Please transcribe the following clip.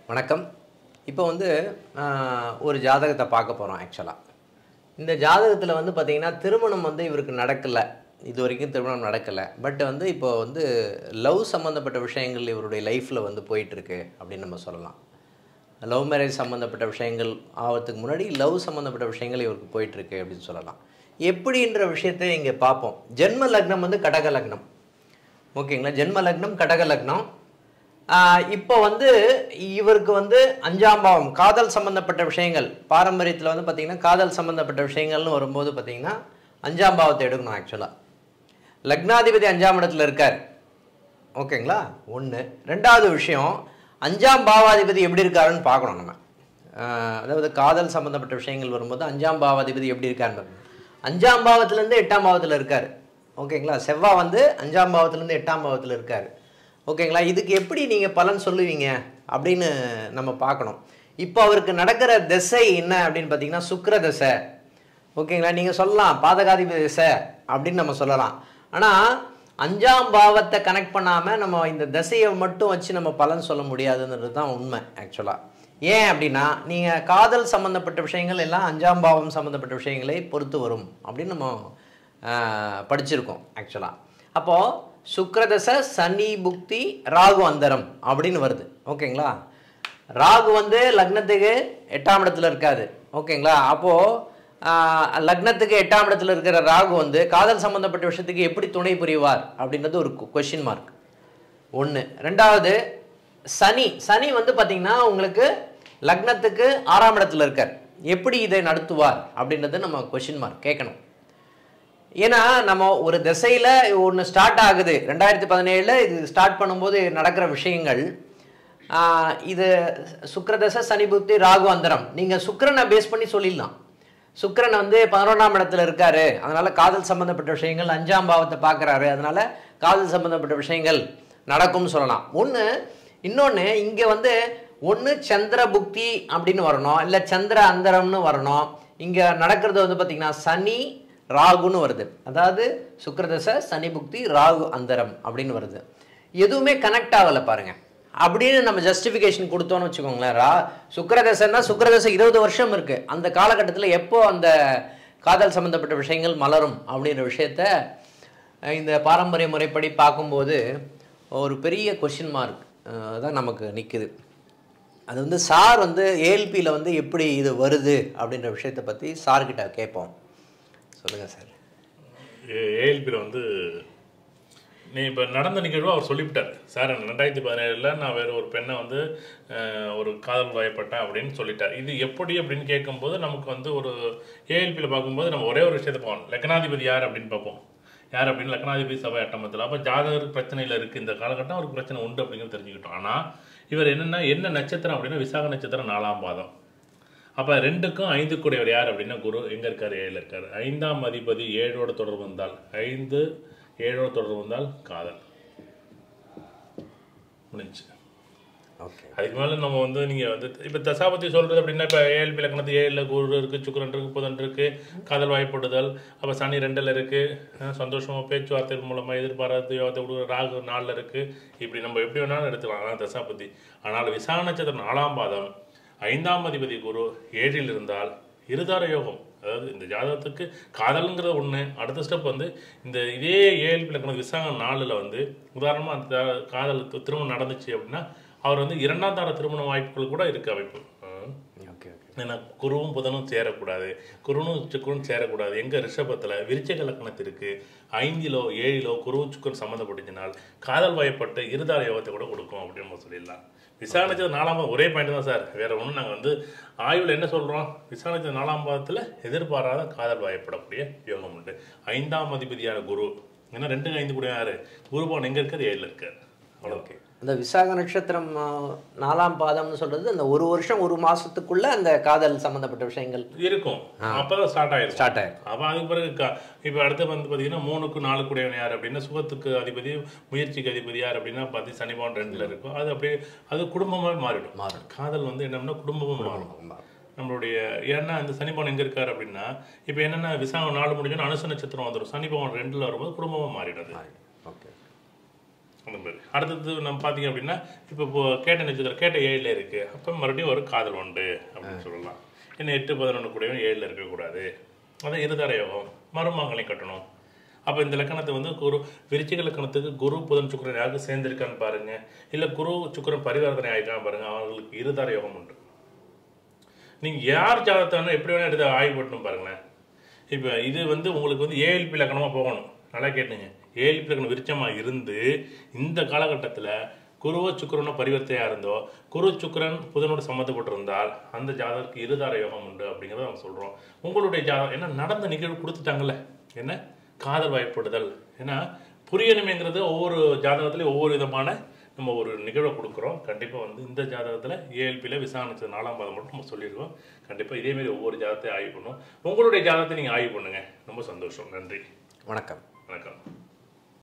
வணக்கம் இப்போ வந்து ஆஹ், ஒரு ஜாதகத்தை பார்க்க போகிறோம் ஆக்சுவலாக இந்த ஜாதகத்தில் வந்து பார்த்தீங்கன்னா திருமணம் வந்து இவருக்கு நடக்கலை இது வரைக்கும் திருமணம் நடக்கலை பட் வந்து இப்போ வந்து லவ் சம்மந்தப்பட்ட விஷயங்கள் இவருடைய லைஃப்பில் வந்து போயிட்டுருக்கு அப்படின்னு நம்ம சொல்லலாம் லவ் மேரேஜ் சம்மந்தப்பட்ட விஷயங்கள் ஆகிறதுக்கு முன்னாடி லவ் சம்மந்தப்பட்ட விஷயங்கள் இவருக்கு போயிட்டுருக்கு அப்படின்னு சொல்லலாம் எப்படின்ற விஷயத்தை இங்கே பார்ப்போம் ஜென்ம லக்னம் வந்து கடக லக்னம் ஓகேங்களா ஜென்ம லக்னம் கடக லக்னம் ஆஹ் இப்போ வந்து இவருக்கு வந்து அஞ்சாம் பாவம் காதல் சம்பந்தப்பட்ட விஷயங்கள் பாரம்பரியத்தில் வந்து பார்த்தீங்கன்னா காதல் சம்பந்தப்பட்ட விஷயங்கள்னு வரும்போது பார்த்தீங்கன்னா அஞ்சாம் பாவத்தை எடுக்கணும் ஆக்சுவலாக லக்னாதிபதி அஞ்சாம் இடத்துல இருக்கார் ஓகேங்களா ஒன்று ரெண்டாவது விஷயம் அஞ்சாம் பாவாதிபதி எப்படி இருக்காருன்னு பார்க்கணும் நம்ம ஆஹ் அதாவது காதல் சம்பந்தப்பட்ட விஷயங்கள் வரும்போது அஞ்சாம் பாவாதிபதி எப்படி இருக்காருன்னு பார்க்கணும். அஞ்சாம் பாவத்திலேருந்து எட்டாம் பாவத்தில் இருக்கார் ஓகேங்களா செவ்வாய் வந்து அஞ்சாம் பாவத்திலேருந்து எட்டாம் பாவத்தில் இருக்கார் ஓகேங்களா இதுக்கு எப்படி நீங்கள் பலன் சொல்லுவீங்க அப்படின்னு நம்ம பார்க்கணும் இப்போ அவருக்கு நடக்கிற திசை என்ன அப்படின்னு பார்த்தீங்கன்னா சுக்கிர திசை ஓகேங்களா நீங்கள் சொல்லலாம் பாதகாதிபதி திசை அப்படின்னு நம்ம சொல்லலாம் ஆனால் அஞ்சாம் பாவத்தை கனெக்ட் பண்ணாமல் நம்ம இந்த திசையை மட்டும் வச்சு நம்ம பலன் சொல்ல முடியாதுன்றது தான் உண்மை ஆக்சுவலாக ஏன் அப்படின்னா நீங்கள் காதல் சம்மந்தப்பட்ட விஷயங்கள் எல்லாம் அஞ்சாம் பாவம் சம்மந்தப்பட்ட விஷயங்களை பொறுத்து வரும் அப்படின்னு நம்ம ஆஹ், படிச்சிருக்கோம் ஆக்சுவலாக அப்போது சுக்கிரதசை சனி புக்தி ராகு அந்தரம் அப்படின்னு வருது ஓகேங்களா ராகு வந்து லக்னத்துக்கு எட்டாம் இடத்துல இருக்காது ஓகேங்களா அப்போது லக்னத்துக்கு எட்டாம் இடத்துல இருக்கிற ராகு வந்து காதல் சம்பந்தப்பட்ட விஷயத்துக்கு எப்படி துணை புரிவார் அப்படின்றது ஒரு கொஷின் மார்க் ஒன்று ரெண்டாவது சனி சனி வந்து பார்த்தீங்கன்னா உங்களுக்கு லக்னத்துக்கு ஆறாம் இடத்துல இருக்கார் எப்படி இதை நடத்துவார் அப்படின்றது நம்ம கொஷின் மார்க் கேட்கணும் ஏன்னா நம்ம ஒரு திசையில் ஒன்று ஸ்டார்ட் ஆகுது ரெண்டாயிரத்தி பதினேழில் இது ஸ்டார்ட் பண்ணும்போது நடக்கிற விஷயங்கள் ஆஹ், இது சுக்கிரதசை சனி புத்தி ராகு அந்தரம் நீங்கள் சுக்கிரனை பேஸ் பண்ணி சொல்லிடலாம் சுக்கிரன் வந்து பதினொன்றாம் இடத்துல இருக்காரு அதனால காதல் சம்பந்தப்பட்ட விஷயங்கள் அஞ்சாம் பாவத்தை பார்க்குறாரு அதனால காதல் சம்பந்தப்பட்ட விஷயங்கள் நடக்கும்னு சொல்லலாம் ஒன்று இன்னொன்று இங்கே வந்து ஒன்று சந்திர புக்தி அப்படின்னு வரணும் இல்லை சந்திர அந்தரம்னு வரணும் இங்கே நடக்கிறது வந்து பார்த்திங்கன்னா சனி ராகுன்னு வருது அதாவது சுக்கிரதசை சனி புக்தி ராகு அந்தரம் அப்படின்னு வருது எதுவுமே கனெக்ட் ஆகலை பாருங்க அப்படின்னு நம்ம ஜஸ்டிஃபிகேஷன் கொடுத்தோம்னு வச்சுக்கோங்களேன் ரா சுக்கிரதசைன்னா சுக்கிரதசை இருபது வருஷம் இருக்கு அந்த காலகட்டத்தில் எப்போ அந்த காதல் சம்பந்தப்பட்ட விஷயங்கள் மலரும் அப்படின்ற விஷயத்த அஹ், இந்த பாரம்பரிய முறைப்படி பார்க்கும்போது ஒரு பெரிய கொஷின் மார்க் தான் நமக்கு நிற்குது அது வந்து சார் வந்து ஏஎல்பியில் வந்து எப்படி இது வருது அப்படின்ற விஷயத்தை பற்றி சார்கிட்ட கேட்போம் சொல்லுங்கள் சார் ஏஎல்பியில் வந்து நீ இப்போ நடந்த நிகழ்வு அவர் சொல்லிவிட்டார் சார் ரெண்டாயிரத்தி பதினேழில் நான் வேறு ஒரு பெண்ணை வந்து அஹ், ஒரு காதல் வயப்பட்டேன் அப்படின்னு சொல்லிட்டார் இது எப்படி அப்படின்னு கேட்கும்போது நமக்கு வந்து ஒரு ஏஎல்பியில் பார்க்கும்போது நம்ம ஒரே ஒரு விஷயத்தை பார்ப்போம் லக்னாதிபதி யார் அப்படின்னு பார்ப்போம் யார் அப்படின்னு லக்னாதிபதி சபை அட்டமத்தில் அப்போ ஜாதகர் பிரச்சனையில் இருக்குது இந்த காலகட்டம் அவருக்கு பிரச்சனை உண்டு அப்படிங்கிறது தெரிஞ்சுக்கிட்டோம் ஆனால் இவர் என்னென்னா என்ன நட்சத்திரம் அப்படின்னா விசாக நட்சத்திரம் நாலாம் பாதம் அப்போ ரெண்டுக்கும் ஐந்து கூடியவர் யார் அப்படின்னா குரு எங்கே இருக்கார் ஏழில் இருக்கார் ஐந்தாம் அதிபதி ஏழோட தொடர்பு வந்தால் ஐந்து ஏழோட தொடர்பு வந்தால் காதல் முடிஞ்சு ஓகே அதுக்கு மேலே நம்ம வந்து நீங்கள் வந்து இப்போ தசாபதி சொல்கிறது அப்படின்னா இப்போ ஏழு லக்கணத்து ஏழில் குரு இருக்குது சுக்கரன் இருக்குது புதன் இருக்குது காதல் வாய்ப்படுதல் அப்போ சனி ரெண்டில் இருக்குது சந்தோஷமாக பேச்சுவார்த்தை மூலமாக எதிர்பாராத யோகத்தை கொடுக்குற ராகு நாலில் இருக்குது இப்படி நம்ம எப்படி வேணாலும் எடுத்துக்கலாம் அதான் தசாபதி ஆனால் விசாக நட்சத்திரம் நாலாம் பாதம் ஐந்தாம் அதிபதி குரு ஏழில் இருந்தால் இருதார யோகம் அதாவது இந்த ஜாதகத்துக்கு காதல்ங்கிற ஒன்று அடுத்த ஸ்டெப் வந்து இந்த இதே ஏழு லக்கணம் விசாகம் நாலில் வந்து உதாரணமாக அந்த காதல் திருமணம் நடந்துச்சு அப்படின்னா அவர் வந்து இரண்டாம் தார திருமண வாய்ப்புகள் கூட இருக்கு அமைப்பு ஆஹ். ஓகே ஓகே ஏன்னா குருவும் புதனும் சேரக்கூடாது குருவும் சுக்கரும் சேரக்கூடாது எங்க ரிஷபத்துல விருச்சக லக்னத்திற்கு ஐந்திலோ ஏழிலோ குருவும் சுக்கரும் சம்மந்தப்பட்டுச்சினால் காதல் வயப்பட்டு இருதார யோகத்தை கூட கொடுக்கும் அப்படின்னு நம்ம சொல்லிடலாம் விசாரணைச்சது நாலாம் பாதம் ஒரே பாயிண்ட் தான் சார் வேற ஒன்றும் நாங்கள் வந்து ஆய்வில் என்ன சொல்றோம் விசாரணைச்சது நாலாம் பாதத்தில் எதிர்பாராத காதல் வயப்படக்கூடிய யோகம் உண்டு ஐந்தாம் அதிபதியான குரு ஏன்னா ரெண்டு ஐந்து கூட யாரு குருபவன் எங்க இருக்காது ஏழில் இருக்காரு அவ்வளோ ஓகே அந்த விசாக நட்சத்திரம் ஆ, நாலாம் பாதம்னு சொல்றது அந்த ஒரு வருஷம் ஒரு மாசத்துக்குள்ள அந்த காதல் சம்பந்தப்பட்ட விஷயங்கள் இருக்கும் அப்பதான் ஸ்டார்ட் ஆயிடும் ஸ்டார்ட் ஆயிடும் அப்போ அதுக்கு பிறகு க- இப்போ அடுத்து வந்து பார்த்தீங்கன்னா மூணுக்கு நாலு கூடியவன் யார் அப்படின்னா சுகத்துக்கு அதிபதி முயற்சிக்கு அதிபதி யார் அப்படின்னா பார்த்து சனிபவன் ரெண்டில் இருக்கும் அது அப்படியே அது குடும்பமாக மாறிடும் மாறும். காதல் வந்து என்னன்னா குடும்பமும் மாறும் நம்மளுடைய ஏன்னா இந்த சனிபவன் எங்கே இருக்காரு அப்படின்னா இப்போ என்னென்ன விசாகம் நாலு முடிஞ்சோன்னா அனுச நட்சத்திரம் வந்துடும் சனிபவன் ரெண்டில் வரும்போது குடும்பமாக மாறிடுது ஓகே அந்த மாதிரி அடுத்தது நம்ம பார்த்தீங்க அப்படின்னா இப்போ இப்போ கேட்ட நட்சத்திரம் கேட்ட ஏழில் இருக்குது அப்போ மறுபடியும் ஒரு காதல் உண்டு அப்படின்னு சொல்லலாம் இன்னும் எட்டு பதினொன்று கூடயும் ஏழில் இருக்கக்கூடாது அதான் இருதர யோகம் மருமகளையும் கட்டணும் அப்போ இந்த லக்கணத்தை வந்து குரு விருச்சிக லக்கணத்துக்கு குரு புதன் சுக்கிரன் யாருக்கு சேர்ந்திருக்கான்னு பாருங்க இல்லை குரு சுக்கிரன் பரிவர்த்தனை ஆயிருக்கான்னு பாருங்க அவங்களுக்கு இருதர யோகம் உண்டு நீங்கள் யார் ஜாதகத்தை வேணா எப்படி வேணால் எடுத்து ஆய்வு பண்ணணும் பாருங்களேன் இப்போ இது வந்து உங்களுக்கு வந்து ஏஎல்பி லக்கணமாக போகணும் நல்லா கேட்டுங்க ஏஎல்பி லக்கணம் விருச்சமாக இருந்து இந்த காலகட்டத்தில் குருவோ சுக்கிரனோ பரிவர்த்தையாக இருந்தோ குரு சுக்கிரன் புதனோடு சம்மந்தப்பட்டிருந்தால் அந்த ஜாதகருக்கு இருதார யோகம் உண்டு அப்படிங்கிறத நம்ம சொல்கிறோம் உங்களுடைய ஜாதகம் என்ன நடந்த நிகழ்வு கொடுத்துட்டாங்கல்ல என்ன காதல் வாய்ப்படுதல் ஏன்னா புரியணுமேங்கிறது ஒவ்வொரு ஜாதகத்துலேயும் ஒவ்வொரு விதமான நம்ம ஒரு நிகழ்வை கொடுக்குறோம் கண்டிப்பாக வந்து இந்த ஜாதகத்தில் ஏஎல்பியில் விசாரணைச்சது நாலாம் பாதம் மட்டும் நம்ம சொல்லியிருக்கோம் கண்டிப்பாக இதேமாரி ஒவ்வொரு ஜாதகத்தையும் ஆய்வு பண்ணுவோம் உங்களுடைய ஜாதகத்தை நீங்கள் ஆய்வு பண்ணுங்கள் ரொம்ப சந்தோஷம் நன்றி வணக்கம் வணக்கம்